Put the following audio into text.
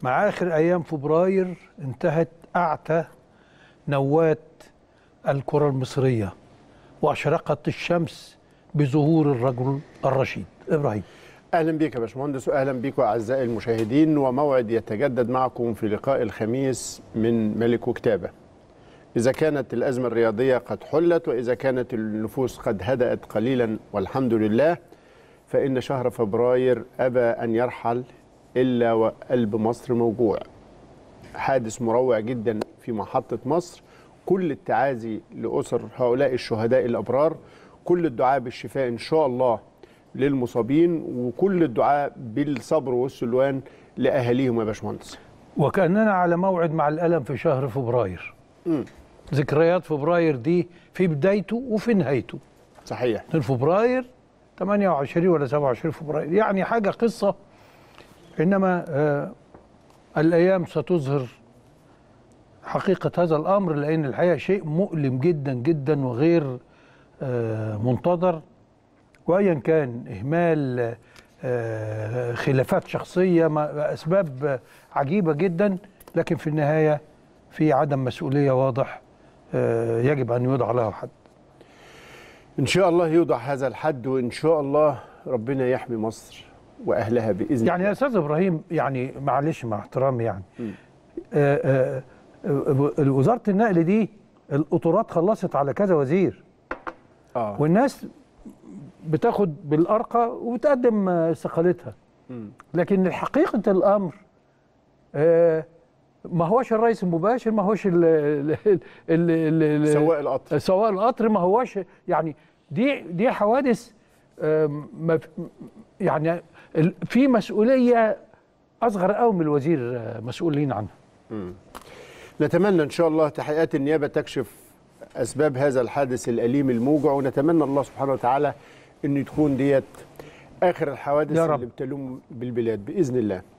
مع آخر أيام فبراير انتهت أعتى نواة الكرة المصرية وأشرقت الشمس بظهور الرجل الرشيد إبراهيم اهلا بك يا باشمهندس واهلا بكم اعزائي المشاهدين وموعد يتجدد معكم في لقاء الخميس من ملك وكتابه. اذا كانت الازمه الرياضيه قد حلت واذا كانت النفوس قد هدات قليلا والحمد لله فان شهر فبراير ابى ان يرحل الا وقلب مصر موجوع. حادث مروع جدا في محطه مصر كل التعازي لاسر هؤلاء الشهداء الابرار كل الدعاء بالشفاء ان شاء الله للمصابين وكل الدعاء بالصبر والسلوان لاهاليهم يا باشمهندس وكأننا على موعد مع الألم في شهر فبراير مم. ذكريات فبراير دي في بدايته وفي نهايته صحيح من فبراير 28 ولا 27 فبراير يعني حاجة قصة إنما آه الأيام ستظهر حقيقة هذا الأمر لأن الحقيقة شيء مؤلم جدا جدا وغير آه منتظر وأيا كان إهمال آه خلافات شخصية ما- أسباب عجيبة جدا لكن في النهاية في عدم مسؤولية واضح آه يجب أن يوضع له حد ان شاء الله يوضع هذا الحد وان شاء الله ربنا يحمي مصر واهلها باذن يعني يا استاذ ابراهيم يعني معلش مع احترامي يعني آه، آه، آه، وزاره النقل دي القطورات خلصت على كذا وزير اه والناس بتاخد بالارقى وبتقدم آه، استقالتها مم. لكن حقيقه الامر آه، ما هوش الرئيس المباشر ما هوش ال- ال- ال- ال- ال- سواق القطر سواق القطر ما هوش يعني دي دي حوادث آم، ما في- يعني ال- في مسؤوليه اصغر قوي من الوزير آه، مسؤولين عنها نتمنى ان شاء الله تحقيقات النيابه تكشف اسباب هذا الحادث الاليم الموجع ونتمنى الله سبحانه وتعالى ان تكون ديت اخر الحوادث يا رب. اللي بتلوم بالبلاد باذن الله